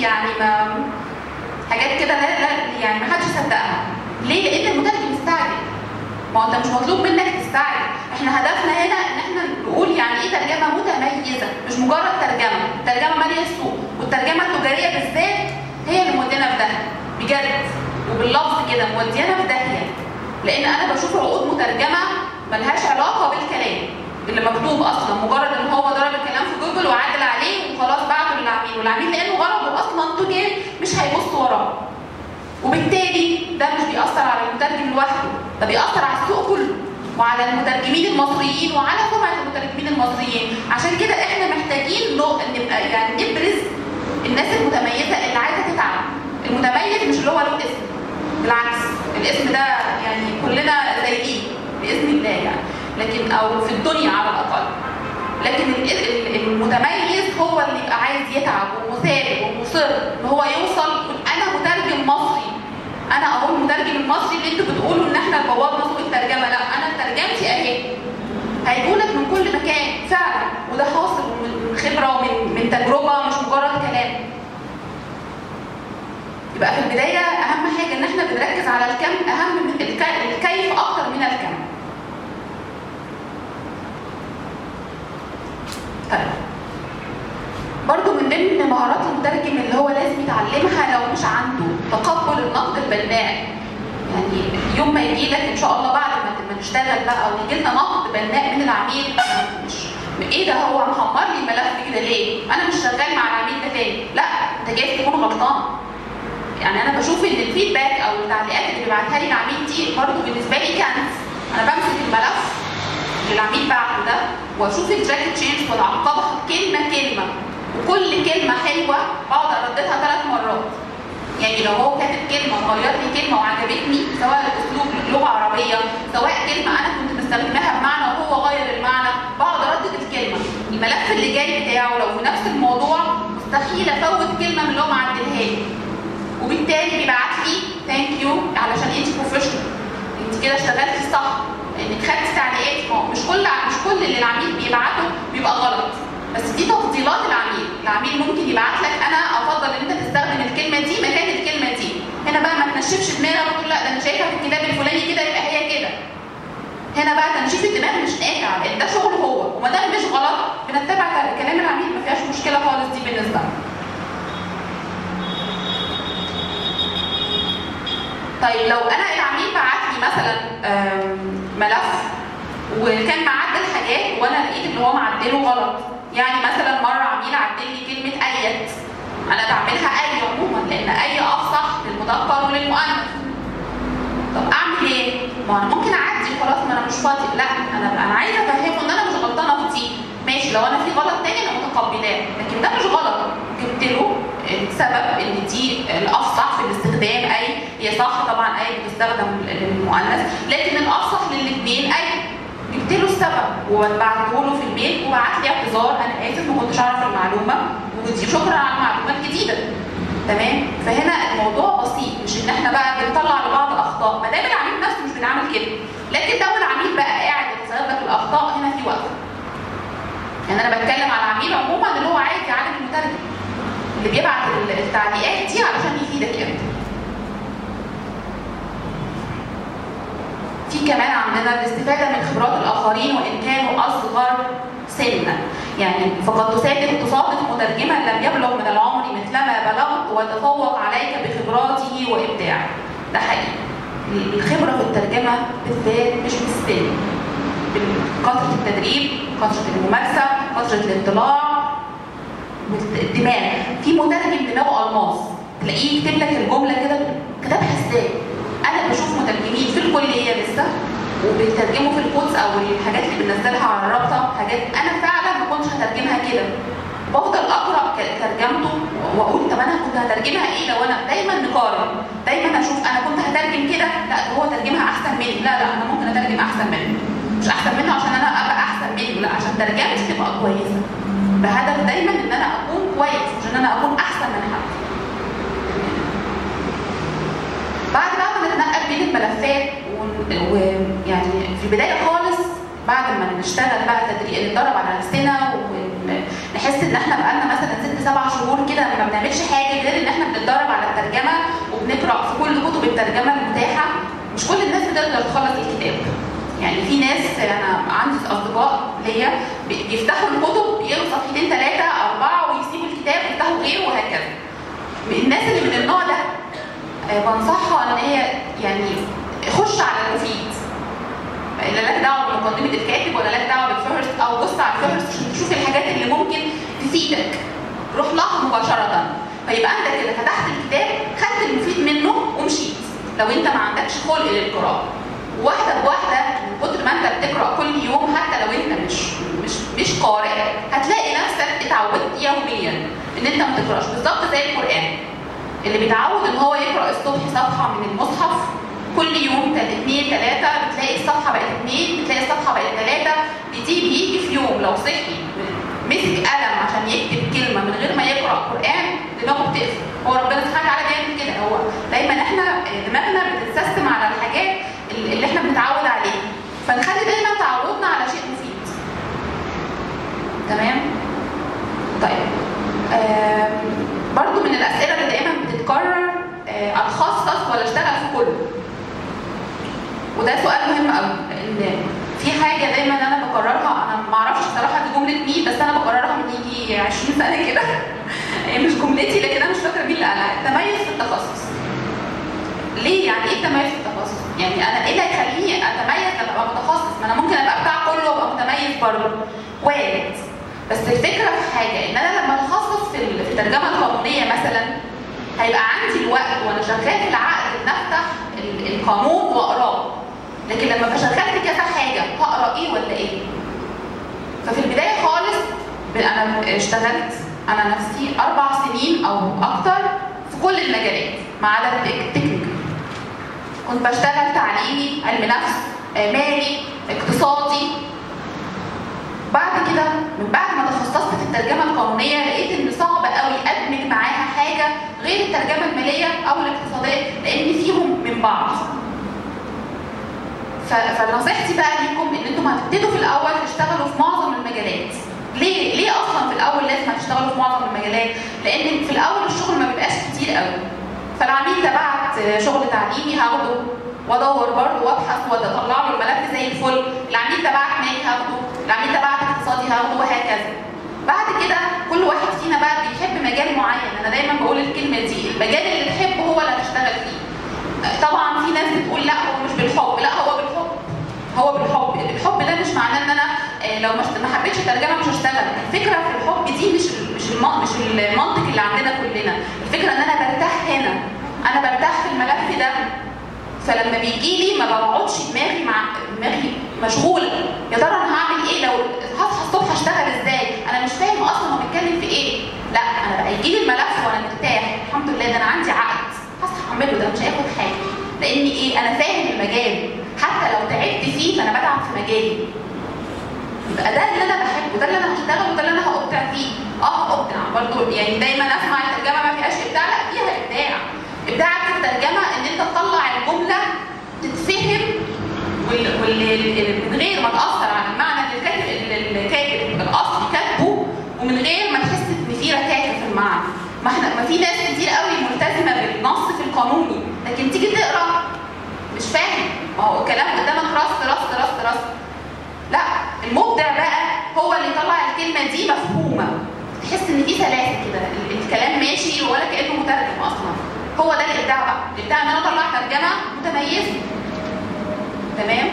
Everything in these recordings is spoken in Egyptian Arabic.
يعني ما حاجات كده لا لا يعني ما حدش يصدقها ليه؟ لان المترجم مستعجل ما هو انت مش مطلوب منك تستعجل احنا هدفنا هنا ان احنا نقول يعني ايه ترجمه متميزه مش مجرد ترجمه ترجمه ماليه السوق والترجمه التجاريه بالذات هي اللي مودينا في داهيه بجد وباللفظ كده موديانا في داهيه لان انا بشوف عقود مترجمه ملهاش علاقه بالكلام اللي مكتوب اصلا مجرد ان هو ضرب الكلام في جوجل وعدل عليه وخلاص بعته للعميل والعميل لانه غرضه اصلا تجاري مش هيبص وراه وبالتالي ده مش بيأثر على المترجم لوحده ده بيأثر على السوق كله وعلى المترجمين المصريين وعلى سمعة المترجمين المصريين عشان كده احنا محتاجين نبقى يعني نبرز الناس المتميزة اللي عايزة تتعب المتميز مش اللي هو له اسم بالعكس الاسم ده يعني كلنا زيين بإذن الله يعني لكن او في الدنيا على الأقل لكن المتميز هو اللي يبقى عايز يتعب ومثابر ومصر ان هو يوصل انا مترجم مصري انا اهو المترجم المصري اللي انتوا بتقولوا ان احنا بوابنا سوق الترجمه لا انا ترجمتي اهي هيجولك من كل مكان فعلا وده حاصل من خبره ومن من تجربه مش مجرد كلام يبقى في البدايه اهم حاجه ان احنا بنركز على الكم اهم من الكيف اكتر من الكم طيب برضو من ضمن مهارات المترجم اللي هو لازم يتعلمها لو مش عنده تقبل النقد البناء يعني يوم ما يجي لك ان شاء الله بعد ما نشتغل بقى او يجي لنا نقد بناء من العميل مش ايه ده هو محمر لي الملف كده ليه؟ انا مش شغال مع العميل ده تاني، لا انت جاي تكون غلطان. يعني انا بشوف ان الفيدباك او التعليقات اللي بيبعتها لي العميل دي برضه بالنسبه لي كنز. انا بمسك الملف اللي العميل بعته ده واشوف التراك تشينج واتعقبها كلمه كلمه وكل كلمه حلوه بقعد ارددها ثلاث مرات. يعني لو هو كاتب كلمه وغير لي كلمه وعجبتني سواء اسلوب لغه عربيه سواء كلمه انا كنت مستخدماها بمعنى وهو غير المعنى بقعد اردد الكلمه الملف اللي جاي بتاعه لو في نفس الموضوع مستحيل افوت كلمه من اللي هو معدلها لي وبالتالي بيبعت لي ثانك يو علشان انت بروفيشنال انت كده اشتغلتي صح انك خدتي تعليقات ما مش كل مش كل اللي العميل بيبعته بيبقى غلط بس دي تفضيلات العميل العميل ممكن يبعت لك انا افضل ان انت تستخدم الكلمه دي مكان الكلمه دي هنا بقى ما تنشفش دماغك وتقول لا ده انا شايفها في الكتاب الفلاني كده يبقى هي كده هنا بقى تنشيف الدماغ مش نافع لان ده شغله هو وما دام مش غلط بنتبع كلام العميل ما فيهاش مشكله خالص دي بالنسبه لنا طيب لو انا العميل بعت لي مثلا ملف وكان معدل حاجات وانا لقيت ان هو معدله غلط يعني مثلا مره عميل عدل لي كلمه ايت انا بعملها اي عموما لان اي افصح للمذكر وللمؤنث طب اعمل ايه؟ ما انا ممكن اعدي خلاص ما انا مش فاضي لا انا انا عايزه افهمه ان انا مش غلطانه في دي ماشي لو انا في غلط تاني انا متقبلاه لكن ده مش غلط جبت له السبب ان دي الافصح في الاستخدام اي هي صح طبعا اي بتستخدم للمؤنث لكن الافصح للاثنين اي جبت له السبب وبعته له في البيت وبعت لي اعتذار انا اسف ما كنتش اعرف المعلومه ودي شكرا على المعلومه الجديده تمام فهنا الموضوع بسيط مش ان احنا بقى بنطلع لبعض اخطاء ما دام العميل نفسه مش بنعمل كده لكن لو العميل بقى قاعد يتصيد لك الاخطاء هنا في وقفه يعني انا بتكلم على العميل عموما اللي هو عايز يعلم المترجم اللي بيبعت التعليقات دي علشان يفيدك انت في كمان عندنا الاستفاده من خبرات الاخرين وان كانوا اصغر سنا يعني فقد تصادق تصادق مترجما لم يبلغ من العمر مثلما بلغت وتفوق عليك بخبراته وابداعه ده حقيقي الخبره في الترجمه بالذات مش بالسن كثره التدريب كثره الممارسه كثره الاطلاع والدماغ في مترجم دماغه الماس تلاقيه يكتب لك الجمله كده كتبها ازاي انا بشوف مترجمين في الكليه لسه وبيترجموا في الكودز او الحاجات اللي بنزلها على الرابطه حاجات انا فعلا ما كنتش هترجمها كده بفضل اقرا ترجمته واقول طب انا كنت هترجمها ايه لو انا دايما نقارن دايما اشوف انا كنت هترجم كده لا هو ترجمها احسن مني لا لا انا ممكن اترجم احسن منه مش احسن منه عشان انا ابقى احسن منه لا عشان ترجمتي تبقى كويسه بهدف دايما ان انا اكون كويس مش ان انا اكون احسن من حد بعد بقى ما نتنقل بين الملفات ويعني في البدايه خالص بعد ما نشتغل بقى تدريب نتدرب على نفسنا ونحس ان احنا بقالنا مثلا ست ست سبع شهور كده ما بنعملش حاجه غير ان احنا بنتدرب على الترجمه وبنقرا في كل كتب الترجمه المتاحه مش كل الناس بتقدر تخلص الكتاب يعني في ناس انا عندي اصدقاء ليا بي- بيفتحوا الكتب يقروا صفحتين ثلاثه اربعه ويسيبوا الكتاب ويفتحوا غيره وهكذا الناس اللي من النوع ده آه، بنصحها ان هي يعني خش على المفيد لا لك دعوه بمقدمه الكاتب ولا لك دعوه بالفهرست او بص على الفهرست عشان تشوف الحاجات اللي ممكن تفيدك روح لها مباشره فيبقى انت كده فتحت الكتاب خدت المفيد منه ومشيت لو انت ما عندكش خلق للقراءه واحده بواحده من كتر ما انت بتقرا كل يوم حتى لو انت مش مش مش قارئ هتلاقي نفسك اتعودت يوميا ان انت ما تقراش بالظبط زي القران اللي بيتعود ان هو يقرا الصبح صفحه من المصحف كل يوم تل- اتنين تلاته بتلاقي الصفحه بقت اتنين بتلاقي الصفحه بقت تلاته بيجي بيجي في يوم لو صحي مسك قلم عشان يكتب كلمه من غير ما يقرا قران دماغه بتقفل هو ربنا سبحانه وتعالى بيعمل كده هو دايما احنا دماغنا بتتسيستم على الحاجات اللي اللي احنا بنتعود عليها فنخلي دايما تعودنا على شيء مفيد تمام طيب آم، برضو من الاسئله اللي دايما بتتكرر آه، اتخصص ولا اشتغل في كله وده سؤال مهم قوي لان في حاجه دايما انا بكررها انا ما اعرفش الصراحه دي جمله مين بس انا بكررها من يجي 20 سنه كده هي مش جملتي لكن انا مش فاكره مين اللي قالها التميز في التخصص ليه يعني ايه التميز في التخصص؟ يعني انا ايه اللي هيخليني اتميز لما ابقى متخصص؟ ما انا ممكن ابقى بتاع كله وابقى متميز برضه وارد بس الفكره في حاجه ان انا لما اتخصص في ال- في الترجمه القانونيه مثلا هيبقى عندي الوقت وانا شغال في العقد ان افتح ال- القانون واقراه لكن لما فشغلت كذا حاجه هقرا ايه ولا ايه؟ ففي البدايه خالص ب- انا اشتغلت انا نفسي اربع سنين او اكتر في كل المجالات ما عدا التك- التكنيكال كنت بشتغل تعليمي علم نفس آه، مالي اقتصادي بعد كده من بعد ما تخصصت في الترجمه القانونيه لقيت ان صعب قوي ادمج معاها حاجه غير الترجمه الماليه او الاقتصاديه لان فيهم من بعض ف- فنصيحتي بقى ليكم ان انتم هتبتدوا في الاول تشتغلوا في معظم المجالات ليه ليه اصلا في الاول لازم هتشتغلوا في معظم المجالات لان في الاول الشغل ما بيبقاش كتير قوي فالعميل ده بعت شغل تعليمي هاخده وادور برضه وابحث واطلع له الملف زي الفل العميل ده بعت مالي هاخده العميل ده بعت اقتصادي هاخده وهكذا بعد كده كل واحد فينا بقى بيحب مجال معين انا دايما بقول الكلمه دي المجال اللي تحبه هو اللي هتشتغل فيه طبعا في ناس بتقول لا هو مش بالحب لا هو بالحب هو بالحب الحب ده مش معناه ان انا آه، لو مش ما حبيتش الترجمه مش هشتغل الفكره في الحب دي مش مش الم- مش المنطق اللي عندنا كلنا الفكره ان انا برتاح هنا انا برتاح في الملف ده فلما بيجي لي ما بقعدش دماغي مع دماغي مشغوله يا ترى انا هعمل ايه لو هصحى الصبح اشتغل ازاي انا مش فاهم اصلا هو بيتكلم في ايه لا انا بقى يجي لي الملف وانا مرتاح الحمد لله ده انا عندي عقد هصحى اعمله ده مش هياخد حاجه لان ايه انا فاهم المجال حتى لو تعبت فيه فانا بتعب في مجالي يبقى ده اللي انا بحبه ده اللي انا هشتغله وده اللي انا هابدع فيه اه هابدع برضه يعني دايما اسمع الترجمه ما فيهاش ابداع لا فيها ابداع ابداعك في الترجمه ان انت تطلع الجمله تتفهم وال- وال- من غير ما تاثر على المعنى اللي الكاتب اللي الكاتب الاصلي كاتبه ومن غير ما تحس ان في ركاكه في المعنى ما احنا ما في ناس كتير قوي ملتزمه بالنص في القانوني لكن تيجي تقرا مش فاهم ما هو الكلام قدامك رص رص رص رص لا المبدع بقى هو اللي يطلع الكلمه دي مفهومه تحس ان في سلاسه كده ال- الكلام ماشي ولا كانه مترجم اصلا هو ده الابداع بقى الابداع ان انا اطلع ترجمه متميزه تمام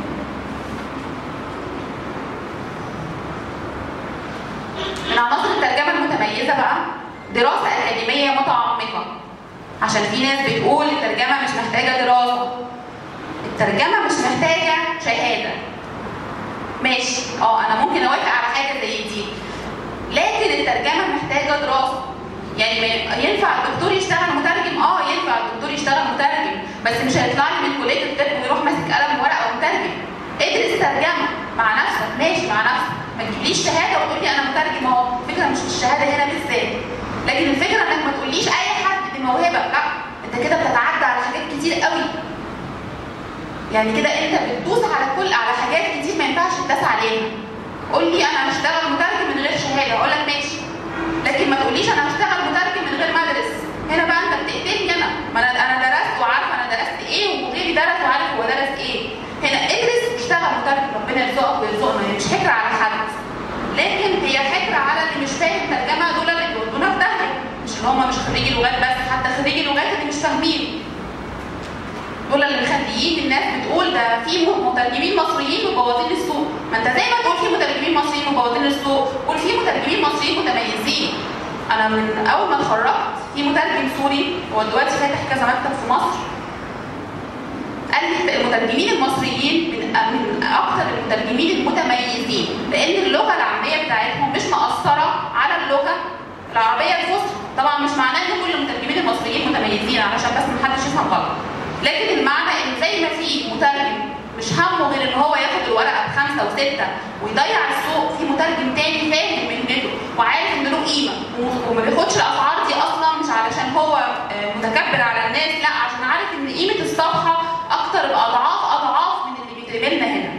من عناصر الترجمه المتميزه بقى دراسه اكاديميه متعمقه عشان في ناس بتقول الترجمه مش محتاجه دراسه الترجمه مش محتاجه شهاده ماشي اه انا ممكن اوافق على حاجه زي دي لكن الترجمه محتاجه دراسه يعني ما ينفع الدكتور يشتغل مترجم اه ينفع الدكتور يشتغل مترجم بس مش هيطلع لي من كليه الطب ويروح ماسك قلم ورقه ومترجم ادرس ترجمه مع نفسك ماشي مع نفسك ما تجيبليش شهاده وتقول لي انا مترجم اهو الفكره مش في الشهاده هنا بالذات لكن الفكره انك ما تقوليش اي حد دي موهبه لا انت كده بتتعدى على حاجات كتير قوي يعني كده انت بتدوس على كل على حاجات كتير ما ينفعش تداس عليها قول لي انا هشتغل مترجم من غير شهاده اقول لك ماشي لكن لكن ما تقوليش انا هشتغل مترجم من غير ما ادرس هنا بقى انت بتقتلني انا ما انا انا درست وعارفه انا درست ايه وغيري درس وعارف هو درس ايه هنا ادرس واشتغل مترجم ربنا يرزقك ويرزقنا هي مش حكر على حد لكن هي حكر على اللي مش فاهم ترجمه دول اللي بيودونا في داهيه مش اللي هم مش خريجي لغات بس حتى خريجي لغات اللي مش فاهمين دول اللي مخليين الناس بتقول ده في مترجمين مصريين مبوظين السوق ما انت زي ما تقول في مترجمين مصريين مبوظين السوق قول في مترجمين مصريين متميزين انا من اول ما اتخرجت في مترجم سوري هو دلوقتي فاتح كذا مكتب في مصر قال لي المترجمين المصريين من من اكثر المترجمين المتميزين لان اللغه العاميه بتاعتهم مش مأثره على اللغه العربيه الفصحى طبعا مش معناه ان كل المترجمين المصريين متميزين علشان بس محدش يفهم غلط لكن المعنى ان زي ما في مترجم مش همه غير ان هو ياخد الورقه بخمسه وسته ويضيع السوق في مترجم تاني فاهم مهنته وعارف ان له قيمه وما بياخدش الاسعار دي اصلا مش علشان هو متكبر على الناس لا عشان عارف ان قيمه الصفحه اكتر باضعاف اضعاف من اللي بيتعمل لنا هنا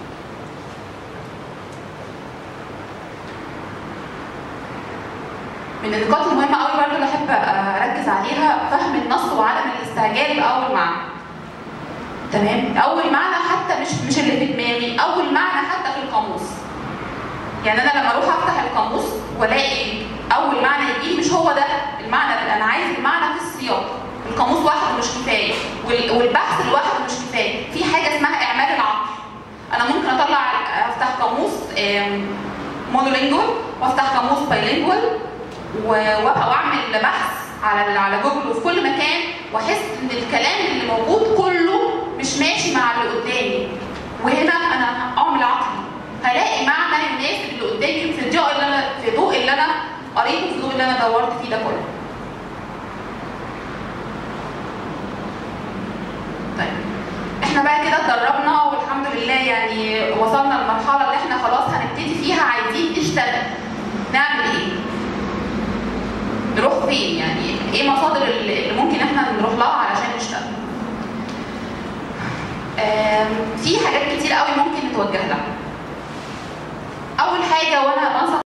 من النقاط المهمة قوي برضه اللي أحب أركز عليها فهم النص وعدم الاستعجال بأول معنى. تمام؟ أول معنى حتى مش مش اللي في دماغي، أول معنى حتى في القاموس. يعني أنا لما أروح أفتح القاموس وألاقي أول معنى يجي مش هو ده المعنى اللي أنا عايز المعنى في السياق. القاموس لوحده مش كفاية، والبحث لوحده مش كفاية، في حاجة اسمها إعمال العقل. أنا ممكن أطلع أفتح قاموس مونولينجوال وأفتح قاموس بايلينجوال وابقى واعمل بحث على على جوجل وفي كل مكان واحس ان الكلام اللي موجود كله مش ماشي مع اللي قدامي وهنا انا اعمل عقلي هلاقي معنى يناسب اللي قدامي في الضوء اللي انا في ضوء اللي انا قريته في الضوء اللي انا دورت فيه ده كله. طيب احنا بقى كده اتدربنا والحمد لله يعني وصلنا للمرحله اللي احنا خلاص هنبتدي فيها عايزين نشتغل نعمل ايه؟ نروح فين يعني ايه مصادر اللي ممكن احنا نروح لها علشان نشتغل في حاجات كتير قوي ممكن نتوجه لها اول حاجه وانا بنصح